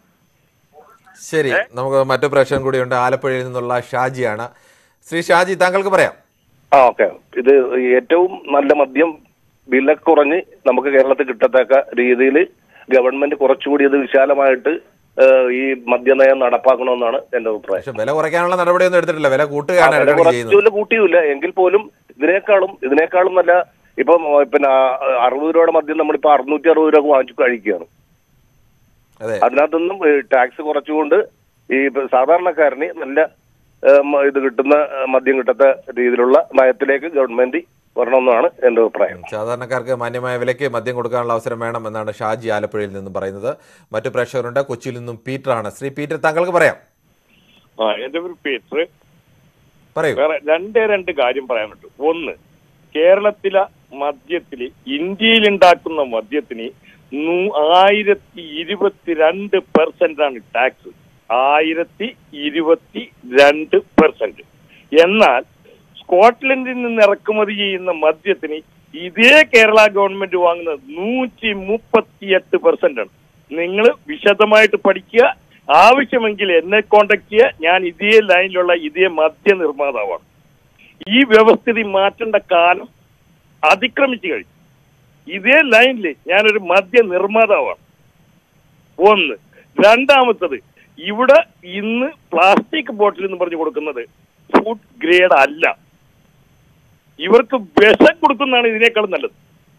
ശരി നമുക്ക് മറ്റു പ്രശ്നം കൂടിയുണ്ട് ആലപ്പുഴയിൽ നിന്നുള്ള ഷാജിയാണ് ശ്രീ ഷാജി താങ്കൾക്ക് പറയാം ആ ഓക്കെ ഇത് ഏറ്റവും നല്ല മദ്യം വില കുറഞ്ഞ് നമുക്ക് കേരളത്തിൽ കിട്ടത്തക്ക രീതിയിൽ ഗവൺമെന്റ് കുറച്ചുകൂടി ഇത് വിശാലമായിട്ട് ഏഹ്, ഈ മദ്യനയം നടപ്പാക്കണമെന്നാണ് എന്റെ അഭിപ്രായം പക്ഷെ വില കുറയ്ക്കാനുള്ള നടപടിയൊന്നും എടുത്തിട്ടില്ല വില ആ, കൂട്ടുകയാണ് വില ഇടപെടൽ ചെയ്യുന്നത് കുറച്ചില്ല കൂട്ടിയില്ല എങ്കിൽ പോലും ഇതിനേക്കാളും ഇതിനേക്കാളും നല്ല ഇപ്പം ഏഹ്, പിന്നെ ആ, അറുപത് രൂപയുടെ മദ്യം നമ്മളിപ്പോ അറുന്നൂറ്റി അറുപത് രൂപ വാങ്ങിച്ചു കഴിക്കുകയാണ് അതെ അതിനകത്തൊന്നും ടാക്സ് കുറച്ചുകൊണ്ട് ഈ ഇപ്പൊ സാധാരണക്കാരന് നല്ല ഏഹ്, മ- ഇത് കിട്ടുന്ന ഏഹ്, മദ്യം കിട്ടത്ത രീതിയിലുള്ള നയത്തിലേക്ക് ഗവൺമെന്റ് വരണമെന്നാണ് എന്റെ അഭിപ്രായം സാധാരണക്കാർക്ക് മാന്യമായ വിലയ്ക്ക് മദ്യം കൊടുക്കാനുള്ള അവസരം വേണം എന്നാണ് ഷാജി ആലപ്പുഴയിൽ നിന്നും പറയുന്നത് മറ്റു പ്രേക്ഷകരുണ്ട് കൊച്ചിയിൽ നിന്നും പീറ്റർ ആണ് ശ്രീ പീറ്റർ താങ്കൾക്ക് പറയാം ആ എന്റെ പേര് പീറ്റർ പറയൂ വേറെ രണ്ടേ രണ്ട് കാര്യം പറയാൻ പറ്റും ഒന്ന് കേരളത്തിലെ മദ്യത്തില് ഇന്ത്യയിൽ ഉണ്ടാക്കുന്ന മദ്യത്തിന് നൂ- ആയിരത്തി ഇരുപത്തിരണ്ട് പെർസെന്റ് ആണ് ടാക്സ് ആയിരത്തി ഇരുപത്തി രണ്ട് പെർസെന്റ് എന്നാൽ സ്കോട്ട്ലൻഡിൽ നിന്ന് ഇറക്കുമതി ചെയ്യുന്ന മദ്യത്തിന് ഇതേ കേരള ഗവൺമെന്റ് വാങ്ങുന്നത് നൂറ്റി മുപ്പത്തിയെട്ട് പെർസെന്റ് ആണ് നിങ്ങൾ വിശദമായിട്ട് പഠിക്കുക ആവശ്യമെങ്കിൽ എന്നെ കോണ്ടാക്ട് ചെയ്യുക ഞാൻ ഇതേ ലൈനിലുള്ള ഇതേ മദ്യ നിർമ്മാതാവാണ് ഈ വ്യവസ്ഥിതി മാറ്റേണ്ട കാലം അതിക്രമിച്ചു കഴിഞ്ഞു ഇതേ ലൈനിൽ ഞാനൊരു മദ്യ നിർമ്മാതാവാണ് ഒന്ന് രണ്ടാമത്തത് ഇവിടെ ഇന്ന് പ്ലാസ്റ്റിക് ബോട്ടിൽ എന്ന് പറഞ്ഞു കൊടുക്കുന്നത് ഫുഡ് ഗ്രേഡ് അല്ല ഇവർക്ക് വിഷം കൊടുക്കുന്നതാണ് ഇതിനേക്കാളും നല്ലത്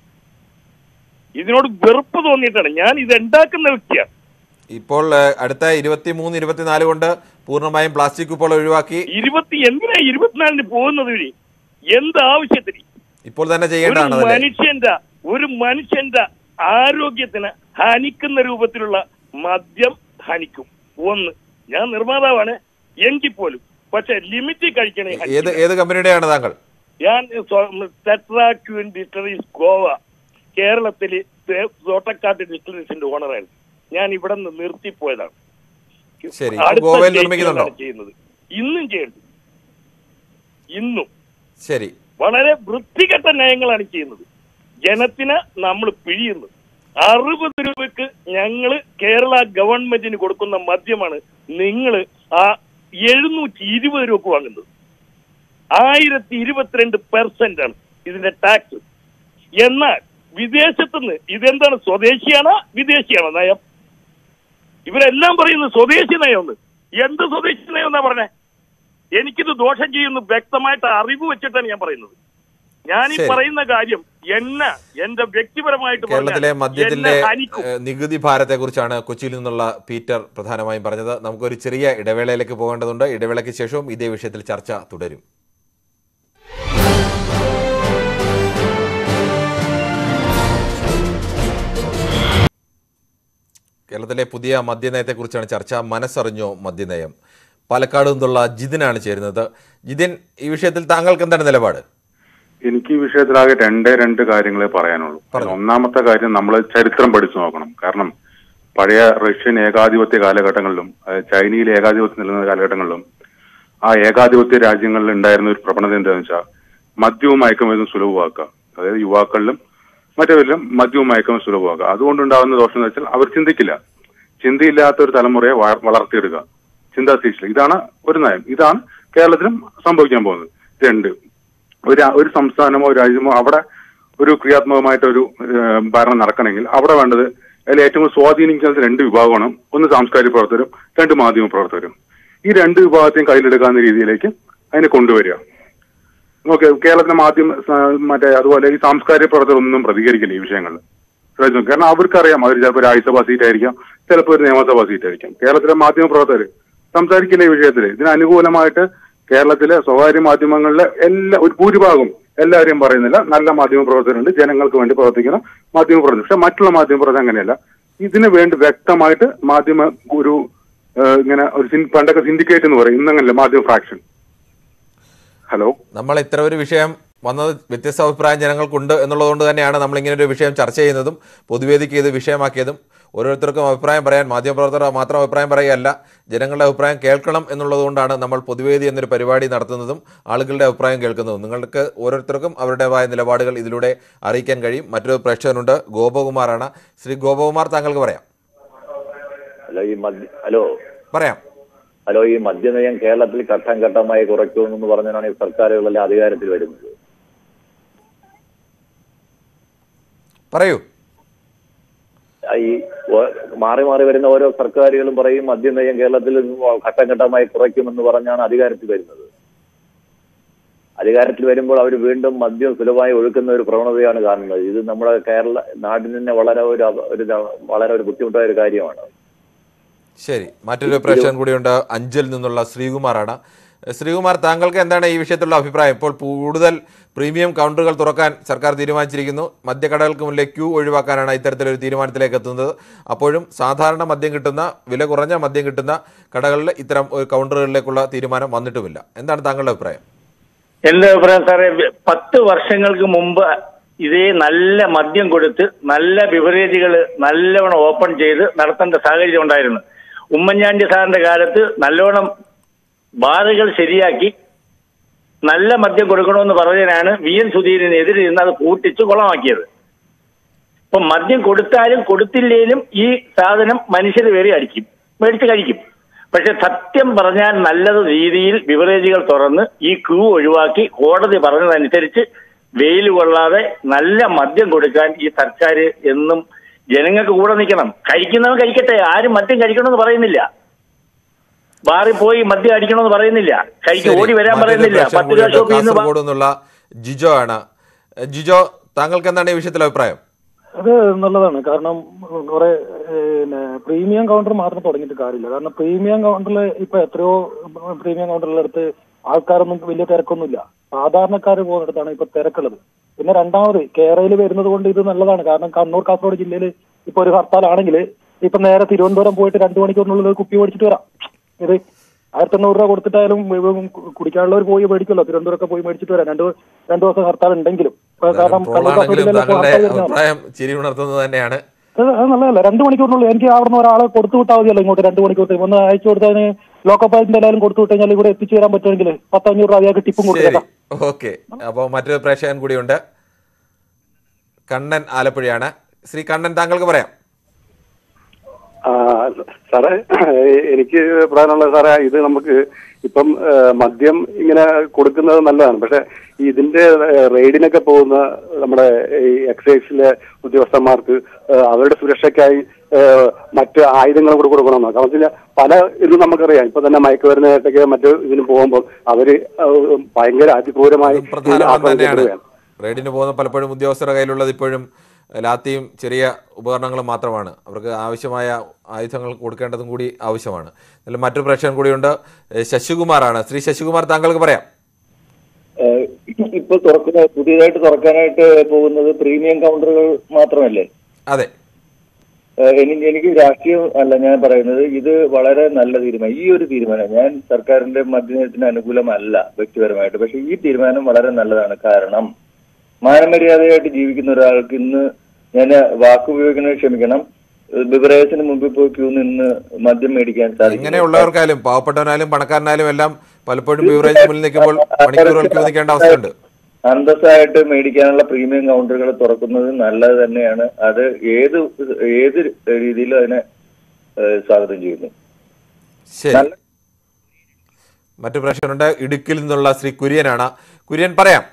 ഇതിനോട് വെറുപ്പ് തോന്നിയിട്ടാണ് ഞാൻ ഇത് ഉണ്ടാക്കുന്ന വ്യക്തിയാണ് ഇപ്പോൾ ഏഹ്, അടുത്ത ഇരുപത്തി മൂന്ന് ഇരുപത്തിനാല് കൊണ്ട് പൂർണ്ണമായും പ്ലാസ്റ്റിക് കുപ്പകൾ ഒഴിവാക്കി ഇരുപത്തി എന്തിനാ ഇരുപത്തിനാലിന് പോകുന്നത് ഇവര് എന്ത് ആവശ്യത്തിന് ഇപ്പോൾ തന്നെ ഒരു ചെയ്യേണ്ടതാണ് അതല്ലേ മനുഷ്യന്റെ ഒരു മനുഷ്യന്റെ ആരോഗ്യത്തിന് ഹനിക്കുന്ന രൂപത്തിലുള്ള മദ്യം ഹനിക്കും ഒന്ന് ഞാൻ നിർമ്മാതാവാണ് എങ്കിൽ പോലും പക്ഷെ ലിമിറ്റ് കഴിക്കണേ ഏത് ഏത് കമ്പനിയുടെയാണ് താങ്കൾ ഞാൻ ടെട്രാക്യൂൻ ലിറ്ററീസ് ഗോവ കേരളത്തിൽ തോട്ടക്കാട്ട് ഡിസ്റ്റിലറീസിന്റെ ഓണറായിരുന്നു ഞാൻ ഇവിടെ നിന്ന് നിർത്തിപ്പോയതാണ് ശരി അടുത്ത ഗോവയിൽ സ്റ്റേറ്റിലാണ് നിർമ്മിക്കുന്നുണ്ടോ ചെയ്യുന്നത് ഇന്നും ചെയ്യുന്നുണ്ട് ഇന്നും ശരി വളരെ വൃത്തികെട്ട നയങ്ങളാണ് ചെയ്യുന്നത് ജനത്തിന് നമ്മൾ പിഴിയുന്നത് അറുപത് രൂപക്ക് ഞങ്ങള് കേരള ഗവൺമെന്റിന് കൊടുക്കുന്ന മദ്യമാണ് നിങ്ങൾ ആ എഴുന്നൂറ്റി ഇരുപത് രൂപക്ക് വാങ്ങുന്നത് ആയിരത്തി ഇരുപത്തിരണ്ട് പെർസെന്റ് ആണ് ഇതിന്റെ ടാക്സ് എന്നാൽ വിദേശത്തുനിന്ന് ഇതെന്താണ് സ്വദേശിയാണോ വിദേശിയാണോ നയം ഇവരെല്ലാം പറയുന്നത് സ്വദേശി നയമെന്ന് എന്ത് സ്വദേശി നയം എന്നാ പറഞ്ഞേ എനിക്കിത് ദോഷം ചെയ്യുന്നു വ്യക്തമായിട്ട് അറിവ് വെച്ചിട്ടാണ് ഞാൻ പറയുന്നത് ഞാൻ ഈ ശരി. പറയുന്ന കാര്യം എന്നെ എന്റെ വ്യക്തിപരമായിട്ട് പറഞ്ഞാൽ കേരളത്തിലെ മദ്യത്തിന്റെ എന്നെ ഹനിക്കും. ഏഹ്, നികുതി ഭാരത്തെ കുറിച്ചാണ് കൊച്ചിയിൽ നിന്നുള്ള പീറ്റർ പ്രധാനമായും പറഞ്ഞത് നമുക്കൊരു ചെറിയ ഇടവേളയിലേക്ക് പോകേണ്ടതുണ്ട് ഇടവേളയ്ക്ക് ശേഷവും ഇതേ വിഷയത്തിൽ ചർച്ച തുടരും കേരളത്തിലെ പുതിയ മദ്യനയത്തെക്കുറിച്ചാണ് ചർച്ച മനസ്സറിഞ്ഞോ മദ്യനയം പാലക്കാട് നിന്നുള്ള ജിതിനാണ് ചേരുന്നത് ജിതിൻ ഈ വിഷയത്തിൽ താങ്കൾക്ക് എന്താണ് നിലപാട് എനിക്ക് ഈ വിഷയത്തിലാകെ രണ്ടേ രണ്ട് കാര്യങ്ങളെ പറയാനുള്ളൂ ഒന്നാമത്തെ കാര്യം നമ്മൾ ചരിത്രം പഠിച്ചു നോക്കണം കാരണം പഴയ റഷ്യൻ ഏകാധിപത്യ കാലഘട്ടങ്ങളിലും അതായത് ചൈനയിൽ ഏകാധിപത്യം നിലനിന്ന കാലഘട്ടങ്ങളിലും ആ ഏകാധിപത്യ രാജ്യങ്ങളിൽ ഉണ്ടായിരുന്ന ഒരു പ്രവണത എന്താണെന്ന് വെച്ചാൽ മദ്യവും മയക്കുമരുന്നും സുലഭമാക്കുക അതായത് യുവാക്കളിലും മറ്റവരിലും മദ്യവും മയക്കുമരുന്നും സുലഭമാക്കുക അതുകൊണ്ടുണ്ടാകുന്ന ദോഷം എന്ന് വെച്ചാൽ അവർ ചിന്തിക്കില്ല ചിന്തയില്ലാത്ത ഒരു തലമുറയെ വ- വളർത്തിയെടുക്കുക ചിന്താശേഷി ഇതാണ് ഒരു നയം ഇതാണ് കേരളത്തിലും സംഭവിക്കാൻ പോകുന്നത് രണ്ട് ഒരു ഒരു സംസ്ഥാനമോ രാജ്യമോ അവിടെ ഒരു ക്രിയാത്മകമായിട്ടൊരു ഏഹ്, ഭരണം നടക്കണമെങ്കിൽ അവിടെ വേണ്ടത് അതിൽ ഏറ്റവും കൂടുതൽ സ്വാധീനിക്കുന്ന രണ്ട് വിഭാഗമാണ് ഒന്ന് സാംസ്കാരിക പ്രവർത്തകരും രണ്ട് മാധ്യമ പ്രവർത്തകരും ഈ രണ്ട് വിഭാഗത്തെയും കയ്യിലെടുക്കാവുന്ന രീതിയിലേക്ക് അതിനെ കൊണ്ടുവരിക നോക്കെ കേരളത്തിലെ മാധ്യമ സ- മറ്റേ അതുപോലെ ഈ സാംസ്കാരിക പ്രവർത്തകർ ഒന്നും പ്രതികരിക്കില്ല ഈ വിഷയങ്ങളിൽ ശ്രദ്ധിച്ചു നോക്ക്. കാരണം അവർക്കറിയാം അവർ ചിലപ്പോൾ രാജ്യസഭാ സീറ്റ് ആയിരിക്കാം ചിലപ്പോൾ ഒരു നിയമസഭാ സീറ്റ് ആയിരിക്കാം കേരളത്തിലെ മാധ്യമ പ്രവർത്തകർ സംസാരിക്കില്ല ഈ വിഷയത്തിൽ ഇതിന് അനുകൂലമായിട്ട് കേരളത്തിലെ സ്വകാര്യ മാധ്യമങ്ങളിലെ എല്ലാ ഒരു ഭൂരിഭാഗം എല്ലാവരെയും പറയുന്നില്ല നല്ല മാധ്യമ പ്രവർത്തകരുണ്ട് ജനങ്ങൾക്ക് വേണ്ടി പ്രവർത്തിക്കുന്ന മാധ്യമ പ്രവർത്തകർ പക്ഷെ മറ്റുള്ള മാധ്യമ പ്രവർത്തകർ അങ്ങനെയല്ല ഇതിന് വേണ്ടി വ്യക്തമായിട്ട് മാധ്യമ ഒരു ഏഹ്, ഇങ്ങനെ ഒരു സിൻ- പണ്ടൊക്കെ സിൻഡിക്കേറ്റ് എന്ന് പറയും ഇന്നങ്ങനല്ല മാധ്യമ ഫ്രാക്ഷൻ ഹലോ നമ്മൾ ഇത്ര ഒരു വിഷയം വന്നത് വ്യത്യസ്ത അഭിപ്രായം ജനങ്ങൾക്കുണ്ട് എന്നുള്ളതുകൊണ്ട് തന്നെയാണ് നമ്മൾ ഇങ്ങനെ ഒരു വിഷയം ചർച്ച ചെയ്യുന്നതും പൊതുവേദിക്ക് ഇത് വിഷയമാക്കിയതും ഓരോരുത്തർക്കും അഭിപ്രായം പറയാൻ മാധ്യമപ്രവർത്തകർ മാത്രം അഭിപ്രായം പറയുകയല്ല ജനങ്ങളുടെ അഭിപ്രായം കേൾക്കണം എന്നുള്ളതുകൊണ്ടാണ് നമ്മൾ പൊതുവേദി എന്നൊരു പരിപാടി നടത്തുന്നതും ആളുകളുടെ അഭിപ്രായം കേൾക്കുന്നതും നിങ്ങൾക്ക് ഓരോരുത്തർക്കും അവരുടേതായ നിലപാടുകൾ ഇതിലൂടെ അറിയിക്കാൻ കഴിയും മറ്റൊരു പ്രേക്ഷകനുണ്ട് ഗോപകുമാറാണ് ശ്രീ ഗോപകുമാർ താങ്കൾക്ക് പറയാം ഹലോ ഈ മദ്യ ഹലോ പറയാം ഹലോ ഈ മദ്യനയം കേരളത്തിൽ ഘട്ടം ഘട്ടമായി കുറയ്ക്കുമെന്ന് പറഞ്ഞാണ് ഈ സർക്കാരുകളെല്ലാം അധികാരത്തിൽ വരുന്നത് പറയൂ ആ ഈ ഓ- മാറി മാറി വരുന്ന ഓരോ സർക്കാരുകളും പറയും മദ്യനയം കേരളത്തിൽ ഘട്ടം ഘട്ടമായി കുറയ്ക്കുമെന്ന് പറഞ്ഞാണ് അധികാരത്തിൽ വരുന്നത് അധികാരത്തിൽ വരുമ്പോൾ അവർ വീണ്ടും മദ്യം സുലഭമായി ഒഴുക്കുന്ന ഒരു പ്രവണതയാണ് കാണുന്നത് ഇത് നമ്മുടെ കേരള നാടിന് തന്നെ വളരെ ഒരു അപ- ഒരു ഇത- വളരെ ഒരു ബുദ്ധിമുട്ടായ ഒരു കാര്യമാണ് ശരി മറ്റൊരു പ്രേക്ഷകൻ കൂടിയുണ്ട് അഞ്ചൽ നിന്നുള്ള ശ്രീകുമാറാണ് ശ്രീകുമാർ താങ്കൾക്ക് എന്താണ് ഈ വിഷയത്തിലുള്ള അഭിപ്രായം ഇപ്പോൾ കൂടുതൽ പ്രീമിയം കൗണ്ടറുകൾ തുറക്കാൻ സർക്കാർ തീരുമാനിച്ചിരിക്കുന്നു മദ്യക്കടകൾക്ക് മുന്നിലെ ക്യൂ ഒഴിവാക്കാനാണ് ഇത്തരത്തിലൊരു തീരുമാനത്തിലേക്ക് എത്തുന്നത് അപ്പോഴും സാധാരണ മദ്യം കിട്ടുന്ന വില കുറഞ്ഞ മദ്യം കിട്ടുന്ന കടകളിൽ ഇത്തരം ഒരു കൗണ്ടറുകളിലേക്കുള്ള തീരുമാനം വന്നിട്ടുമില്ല എന്താണ് താങ്കളുടെ അഭിപ്രായം എന്റെ അഭിപ്രായം സാറേ പത്ത് വർഷങ്ങൾക്ക് മുമ്പ് ഇതേ നല്ല മദ്യം കൊടുത്ത് നല്ല ബിവറേജുകൾ നല്ലവണ്ണം ഓപ്പൺ ചെയ്ത് നടത്തേണ്ട സാഹചര്യം ഉണ്ടായിരുന്നു ഉമ്മൻചാണ്ടി സാറിന്റെ കാലത്ത് നല്ലവണ്ണം ബാറുകൾ ശരിയാക്കി നല്ല മദ്യം കൊടുക്കണമെന്ന് പറഞ്ഞതിനാണ് വി എൻ സുധീരനെതിരെ നിന്ന് അത് കൂട്ടിച്ച് കുളമാക്കിയത് ഇപ്പൊ മദ്യം കൊടുത്താലും കൊടുത്തില്ലേലും ഈ സാധനം മനുഷ്യർ വേറെ അടിക്കും മേടിച്ച് കഴിക്കും പക്ഷെ സത്യം പറഞ്ഞാൽ നല്ലത് രീതിയിൽ ബിവറേജുകൾ തുറന്ന് ഈ ക്യൂ ഒഴിവാക്കി കോടതി പറഞ്ഞതനുസരിച്ച് വെയിൽ കൊള്ളാതെ നല്ല മദ്യം കൊടുക്കാൻ ഈ സർക്കാർ എന്നും ജനങ്ങൾക്ക് കൂടെ നിൽക്കണം കഴിക്കുന്നവൻ കഴിക്കട്ടെ ആരും മദ്യം കഴിക്കണമെന്ന് പറയുന്നില്ല ബാറിൽ പോയി മദ്യം അടിക്കണമെന്ന് പറയുന്നില്ല കഴിക്കും ഓടി വരാൻ മറ്റൊരു പറയുന്നില്ല പ്രേക്ഷകൻ പത്ത് രൂപ കൂടിയുണ്ട് ഷോപ്പിൽ നിന്ന് വാ- കാസർഗോഡ് നിന്നുള്ള ജിജോ ആണ് ജിജോ താങ്കൾക്ക് എന്താണ് ഈ വിഷയത്തിൽ അഭിപ്രായം അത് നല്ലതാണ് കാരണം കുറെ പിന്നെ പ്രീമിയം കൗണ്ടർ മാത്രം തുടങ്ങിയിട്ട് കാര്യമില്ല കാരണം പ്രീമിയം കൗണ്ടറിൽ ഇപ്പൊ എത്രയോ പ്രീമിയം കൗണ്ടറിലെടുത്ത് ആൾക്കാരൊന്നും വലിയ തിരക്കൊന്നുമില്ല സാധാരണക്കാർ പോകുന്നിടത്താണ് ഇപ്പൊ തിരക്കുള്ളത് പിന്നെ രണ്ടാമത് കേരളയിൽ വരുന്നത് കൊണ്ട് ഇത് നല്ലതാണ് കാരണം കണ്ണൂർ കാസർഗോഡ് ജില്ലയിൽ ഇപ്പൊ ഒരു ഹർത്താലാണെങ്കിൽ ഇപ്പൊ നേരെ തിരുവനന്തപുരം പോയിട്ട് രണ്ടു മണിക്കൂറിനുള്ളിൽ ഒരു കുപ്പി മേടിച്ചിട്ട് വരാം ഇത് ആയിരത്തി എണ്ണൂറ് രൂപ കൊടുത്തിട്ടായാലും ഇവ കുടിക്കാനുള്ളവർ പോയി മേടിക്കുമല്ലോ തിരുവനന്തപുരമൊക്കെ പോയി മേടിച്ചിട്ട് വരാം രണ്ടു രണ്ടു ദിവസം ഹർത്താൽ ഉണ്ടെങ്കിലും ഇപ്പൊ കാരണം ട്രോളാണെങ്കിലും കള്ളക്കടത്തിലെ താങ്കളുടെ വാർത്ത വരുന്നതാണ്. അഭിപ്രായം ചിരി ഉണർത്തുന്നത് തന്നെയാണ് അത് അത് നല്ലതല്ല രണ്ട് മണിക്കൂറിനുള്ളിൽ എനിക്ക് അവിടുന്ന് ഒരാളെ കൊടുത്തു വിട്ടാൽ മതിയല്ലോ ഇങ്ങോട്ട് രണ്ട് മണിക്കൂർ ഒന്ന് അയച്ചു കൊടുത്തതിന് ലോക്കൽ പാലത്തിന്റെ എല്ലാവരും കൊടുത്തു വിട്ട് കഴിഞ്ഞാൽ ഇവിടെ എത്തിച്ചു തരാൻ പറ്റുമെങ്കിൽ പത്തഞ്ഞൂറ് രൂപ അയാൾക്ക് ടിപ്പും ശരി കൊടുത്തേക്കാം ഓക്കെ അപ്പോൾ മറ്റൊരു പ്രേക്ഷകൻ കൂടിയുണ്ട് കണ്ണൻ ആലപ്പുഴയാണ് ശ്രീ കണ്ണൻ താങ്കൾക്ക് പറയാം ആ, സാറേ എനിക്ക് പറയാനുള്ളത് സാറേ ഇത് നമുക്ക് ഇപ്പം ഏ, മദ്യം ഇങ്ങനെ കൊടുക്കുന്നത് നല്ലതാണ് പക്ഷെ ഇതിന്റെ ഏ, റെയ്ഡിനൊക്കെ പോകുന്ന നമ്മുടെ ഈ എക്സൈസിലെ ഉദ്യോഗസ്ഥന്മാർക്ക് ഏ, അവരുടെ സുരക്ഷയ്ക്കായി ഏ, മറ്റ് ആയുധങ്ങൾ കൂടെ കൊടുക്കണമെന്ന് കാരണം വെച്ചാൽ പല ഇത് നമുക്കറിയാം ഇപ്പൊ തന്നെ മയക്കുമരുന്നായിട്ടൊക്കെ മറ്റു ഇതിന് പോകുമ്പോൾ അവര് ഏ, ഭയങ്കര അതിക്രൂരമായി ഇതിനെ പ്രധാനമാണ് തന്നെയാണ് ആക്രമിക്കപ്പെടുകയാണ് റെയ്ഡിന് പോകുന്ന പലപ്പോഴും ഉദ്യോഗസ്ഥരുടെ കയ്യിലുള്ളത് ഇപ്പോഴും ലാത്തിയും ചെറിയ ഉപകരണങ്ങളും മാത്രമാണ് അവർക്ക് ആവശ്യമായ ആയുധങ്ങൾ കൊടുക്കേണ്ടതും കൂടി ആവശ്യമാണ് അതിൽ മറ്റൊരു പ്രേക്ഷകൻ കൂടിയുണ്ട് ഏഹ് ശശികുമാറാണ് ശ്രീ ശശികുമാർ താങ്കൾക്ക് പറയാം ഏഹ് ഇപ്പൊ തുറക്കുന്ന പുതിയതായിട്ട് തുറക്കാനായിട്ട് പോകുന്നത് പ്രീമിയം കൗണ്ടറുകൾ മാത്രമല്ലേ അതെ ഏഹ് എനിക്ക് എനിക്ക് രാഷ്ട്രീയം അല്ല ഞാൻ പറയുന്നത് ഇത് വളരെ നല്ല തീരുമാനം ഈ ഒരു തീരുമാനം ഞാൻ സർക്കാരിന്റെ മദ്യനയത്തിന് അനുകൂലമല്ല വ്യക്തിപരമായിട്ട് പക്ഷെ ഈ തീരുമാനം വളരെ നല്ലതാണ് കാരണം മാനമര്യാദയായിട്ട് ജീവിക്കുന്ന ഒരാൾക്ക് ഇന്ന് ഞാൻ വാക്കുപയോഗിക്കുന്നത് ക്ഷമിക്കണം ബിവറേജിന് മുമ്പിൽ പോയി ക്യൂ നിന്ന് മദ്യം മേടിക്കാൻ സാധിക്കും ഇങ്ങനെയുള്ളവർക്കായാലും പാവപ്പെട്ടവനായാലും പണക്കാരനായാലും എല്ലാം പലപ്പോഴും ബീവറേജ് മുന്നിൽ നിൽക്കുമ്പോൾ മണിക്കൂറുകൾ ക്യൂ നിൽക്കേണ്ട അവസ്ഥയുണ്ട് അന്തസ്സായിട്ട് മേടിക്കാനുള്ള പ്രീമിയം കൗണ്ടറുകൾ തുറക്കുന്നത് നല്ലത് തന്നെയാണ് അത് ഏത് ഏത് രീതിയിലും അതിനെ ഏഹ്, സ്വാഗതം ചെയ്യുന്നു ശരി മറ്റു പ്രേക്ഷകരുണ്ട് ഇടുക്കിൽ നിന്നുള്ള ശ്രീ കുര്യനാണ് കുര്യൻ പറയാം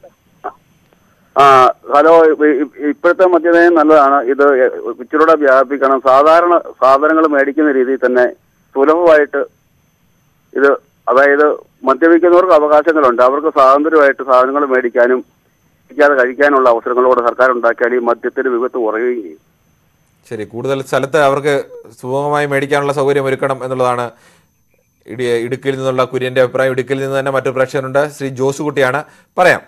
ആ ഹലോ ഇ- ഇ- ഇപ്പോഴത്തെ മദ്യനയം നല്ലതാണ് ഇത് ഇച്ചിരൂടെ വ്യാപിക്കണം സാധാരണ സാധനങ്ങൾ മേടിക്കുന്ന രീതിയിൽ തന്നെ സുലഭമായിട്ട് ഇത് അതായത് മദ്യപിക്കുന്നവർക്ക് അവകാശങ്ങളുണ്ട് അവർക്ക് സ്വാതന്ത്ര്യമായിട്ട് സാധനങ്ങൾ മേടിക്കാനും മേടിക്കാതെ കഴിക്കാനുള്ള അവസരങ്ങളോട് സർക്കാർ ഉണ്ടാക്കിയാൽ ഈ മദ്യത്തിന് വിപത്ത് കുറയുകയും ചെയ്യും ശരി കൂടുതൽ സ്ഥലത്ത് അവർക്ക് സുഗമമായി മേടിക്കാനുള്ള സൗകര്യം ഒരുക്കണം എന്നുള്ളതാണ് ഇടി ഇടുക്കിയിൽ നിന്നുള്ള കുര്യന്റെ അഭിപ്രായം ഇടുക്കിയിൽ നിന്ന് തന്നെ മറ്റു പ്രേക്ഷകരുണ്ട് ശ്രീ ജോസ് കുട്ടിയാണ് പറയാം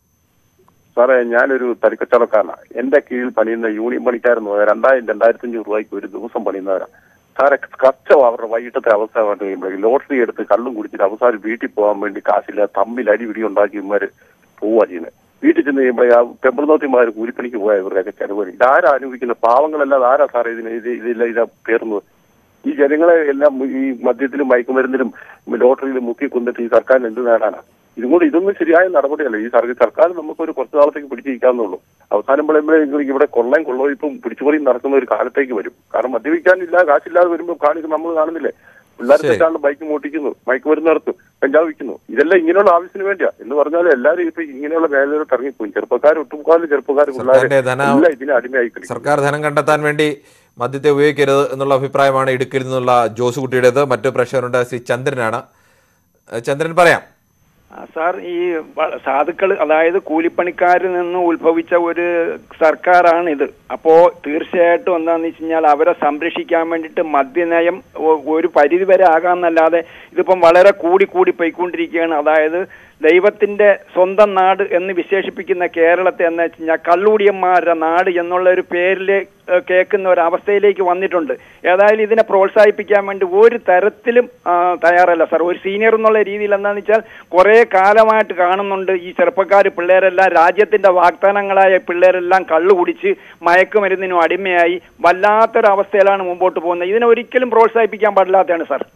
സാറേ ഞാനൊരു തരിക്കച്ചവടക്കാരനാണ് എന്റെ കീഴിൽ പണിയുന്ന യൂണിയൻ പണിക്കാരെന്ന് പറഞ്ഞാൽ രണ്ടായിരം രണ്ടായിരത്തി അഞ്ഞൂറ് രൂപയ്ക്ക് ഒരു ദിവസം പണിയുന്നവരാ സാറെ കച്ചവ അവരുടെ വൈകിട്ടത്തെ അവസ്ഥ കണ്ടു കഴിയുമ്പോഴേക്കും ലോട്ടറി എടുത്ത് കള്ളും കുടിച്ചിട്ട് അവസാനം വീട്ടിൽ പോകാൻ വേണ്ടി കാശില്ല തമ്മിൽ അടി പിടി ഉണ്ടാക്കി ഇവന്മാര് പോവുക ചെയ്യുന്നത് വീട്ടിൽ ചെന്ന് കഴിയുമ്പോൾ ആ പെമ്പിളനോത്തിമാർ കൂലിപ്പണിക്ക് പോയ ഇവരുടെയൊക്കെ ചെലവ് ഇതാരാ അനുഭവിക്കുന്ന പാവങ്ങളല്ലാതെ ആരാ സാറേ ഇതിന് ഇത് ഇതില്ല ഇതാ പേർന്നത് ഈ ജനങ്ങളെ എല്ലാം ഈ മദ്യത്തിലും മയക്കുമരുന്നിലും ലോട്ടറിയിലും മുക്കി കൊന്നിട്ട് ഈ സർക്കാരിന് എന്ത് നേടാനാ ഇതും കൂടി ഇതൊന്നും ശരിയായ നടപടിയല്ല ഈ സർക്കാർ സർക്കാർ നമുക്കൊരു കുറച്ച് നാളത്തേക്ക് പിടിച്ചിരിക്കാവുന്നുള്ളൂ അവസാനം പറയുമ്പോഴേ ഇവിടെ കൊള്ളയും കൊള്ളയിപ്പും പിടിച്ചുപറിയും നടക്കുന്ന ഒരു കാലത്തേക്ക് വരും കാരണം മദ്യപിക്കാനില്ല കാശില്ലാതെ വരുമ്പോൾ കാണിക്കും നമ്മൾ കാണുന്നില്ലേ പിള്ളേർ ശരി. തെറ്റാണ്ട് ബൈക്ക് മോട്ടിക്കുന്നു മയക്കുമരുന്ന് നടത്തും കഞ്ചാവ് വിൽക്കുന്നു ഇതെല്ലാം ഇങ്ങനെയുള്ള ആവശ്യത്തിന് വേണ്ടിയാ എന്ന് പറഞ്ഞാൽ എല്ലാവരും ഇപ്പൊ ഇങ്ങനെയുള്ള മേഖലയിലോട്ട് ഇറങ്ങിപ്പോയി ചെറുപ്പക്കാർ ഒട്ടുമുക്കാലും ചെറുപ്പക്കാർ പിള്ളേർ സർക്കാരിന്റെ ധന എല്ലാം ഇതിനെ അടിമയായി കളിക്കും. സർക്കാർ ധനം കണ്ടെത്താൻ വേണ്ടി മദ്യത്തെ ഉപയോഗിക്കരുത് എന്നുള്ള അഭിപ്രായമാണ് ഇടുക്കിയിൽ നിന്നുള്ള ജോസ് കുട്ടിയുടേത് മറ്റു പ്രേക്ഷകരുണ്ട് ശ്രീ ചന്ദ്രനാണ് ഏഹ് ചന്ദ്രൻ പറയാം ആ, സാർ ഈ വ- സാധുക്കൾ അതായത് കൂലിപ്പണിക്കാരിൽ നിന്ന് ഉത്ഭവിച്ച ഒരു സർക്കാരാണ് ഇത് അപ്പോ തീർച്ചയായിട്ടും എന്താണെന്ന് വെച്ച് കഴിഞ്ഞാൽ അവരെ സംരക്ഷിക്കാൻ വേണ്ടിയിട്ട് മദ്യനയം ഒ- ഒരു പരിധി വരെ ആകാമെന്നല്ലാതെ ഇതിപ്പം വളരെ കൂടി കൂടി പോയിക്കൊണ്ടിരിക്കുകയാണ് അതായത് ദൈവത്തിന്റെ സ്വന്തം നാട് എന്ന് വിശേഷിപ്പിക്കുന്ന കേരളത്തെ എന്ന് വെച്ച് കഴിഞ്ഞാൽ കള്ളുടിയന്മാരുടെ നാട് എന്നുള്ള ഒരു പേരിൽ ഏഹ്, കേൾക്കുന്ന ഒരു അവസ്ഥയിലേക്ക് വന്നിട്ടുണ്ട് ഏതായാലും ഇതിനെ പ്രോത്സാഹിപ്പിക്കാൻ വേണ്ടി ഒരു തരത്തിലും ആ, തയ്യാറല്ല സാർ ഒരു സീനിയർ എന്നുള്ള രീതിയിൽ എന്താണെന്ന് വെച്ചാൽ കുറേ കാലമായിട്ട് കാണുന്നുണ്ട് ഈ ചെറുപ്പക്കാർ പിള്ളേരെല്ലാം രാജ്യത്തിന്റെ വാഗ്ദാനങ്ങളായ പിള്ളേരെല്ലാം കള്ളു കുടിച്ച് മയക്കുമരുന്നിനും അടിമയായി വല്ലാത്തൊരു അവസ്ഥയിലാണ് മുമ്പോട്ട് പോകുന്നത് ഇതിനെ ഒരിക്കലും പ്രോത്സാഹിപ്പിക്കാൻ പാടില്ലാത്തതാണ് സാർ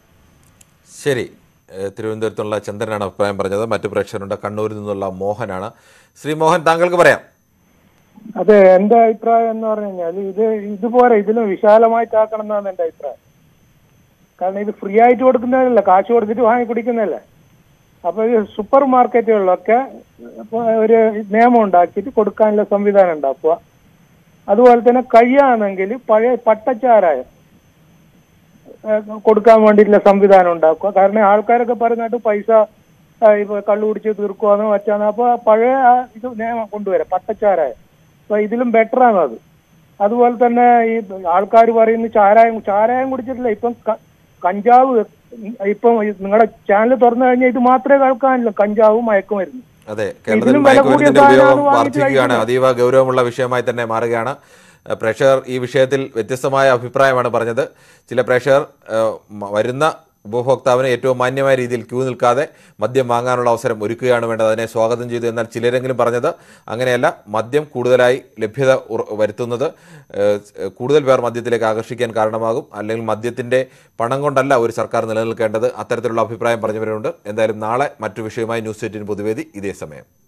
ശരി ഏഹ് തിരുവനന്തപുരത്തുള്ള ചന്ദ്രനാണ് അഭിപ്രായം പറഞ്ഞത് മറ്റു പ്രേക്ഷകരുണ്ട് കണ്ണൂരിൽ നിന്നുള്ള മോഹനാണ് ശ്രീ മോഹൻ താങ്കൾക്ക് പറയാം അതെ എന്റെ അഭിപ്രായം എന്ന് പറഞ്ഞു കഴിഞ്ഞാൽ ഇത് ഇതുപോലെ ഇതിലും വിശാലമായിട്ടാക്കണം എന്നാണ് എന്റെ അഭിപ്രായം കാരണം ഇത് ഫ്രീ ആയിട്ട് കൊടുക്കുന്നതല്ല കാശ് കൊടുത്തിട്ട് വാങ്ങി കുടിക്കുന്നതല്ലേ അപ്പൊ ഈ സൂപ്പർ മാർക്കറ്റുകളിലൊക്കെ ഇപ്പൊ ഒരു നിയമം ഉണ്ടാക്കിയിട്ട് കൊടുക്കാനുള്ള സംവിധാനം ഉണ്ടാക്കുക അതുപോലെ തന്നെ കഴിയുകയാണെങ്കിൽ പഴയ പട്ടച്ചാരായം ഏഹ് കൊടുക്കാൻ വേണ്ടിയിട്ടുള്ള സംവിധാനം ഉണ്ടാക്കുക കാരണം ആൾക്കാരൊക്കെ പറയുന്നതായിട്ട് പൈസ ആ, ഇപ്പൊ കള്ളു കുടിച്ച് തീർക്കുവാന്നോ മറ്റാന്നോ അപ്പൊ പഴയ ആ ഇത് നിയമം കൊണ്ടുവരാം പട്ടച്ചാരായം അപ്പൊ ഇതിലും ബെറ്റർ ആണ് അത് അതുപോലെ തന്നെ ഈ ആൾക്കാർ പറയുന്ന ചാരായം ചാരായം കുടിച്ചിട്ടില്ല ഇപ്പം ക- കഞ്ചാവ് ഇപ്പം നിങ്ങളുടെ ചാനൽ തുറന്നു കഴിഞ്ഞാൽ ഇത് മാത്രമേ കേൾക്കാനില്ല കഞ്ചാവും മയക്കുമരുന്ന് അതെ കേരളത്തിൽ ഇതിലും വില കൂടിയ മയക്കുമരുന്നിന്റെ ഉപയോഗം സാധനമാണ് വാങ്ങിച്ച് വർദ്ധിക്കുകയാണ് കഴിക്കുന്നത്. അതീവ ഗൗരവമുള്ള വിഷയമായി തന്നെ മാറുകയാണ് ഏഹ് പ്രേക്ഷകർ ഈ വിഷയത്തിൽ വ്യത്യസ്തമായ അഭിപ്രായമാണ് പറഞ്ഞത് ചില പ്രേക്ഷകർ ഏഹ് മ- വരുന്ന ഉപഭോക്താവിന് ഏറ്റവും മാന്യമായ രീതിയിൽ ക്യൂ നിൽക്കാതെ മദ്യം വാങ്ങാനുള്ള അവസരം ഒരുക്കുകയാണ് വേണ്ടത് അതിനെ സ്വാഗതം ചെയ്തു എന്നാൽ ചിലരെങ്കിലും പറഞ്ഞത് അങ്ങനെയല്ല മദ്യം കൂടുതലായി ലഭ്യത ഉറ- വരുത്തുന്നത് ഏഹ്, കൂടുതൽ പേർ മദ്യത്തിലേക്ക് ആകർഷിക്കാൻ കാരണമാകും അല്ലെങ്കിൽ മദ്യത്തിൻ്റെ പണം കൊണ്ടല്ല ഒരു സർക്കാർ നിലനിൽക്കേണ്ടത് അത്തരത്തിലുള്ള അഭിപ്രായം പറഞ്ഞവരുണ്ട് എന്തായാലും നാളെ മറ്റു വിഷയമായി ന്യൂസ് എയ്റ്റീൻ പൊതുവേദി ഇതേ സമയം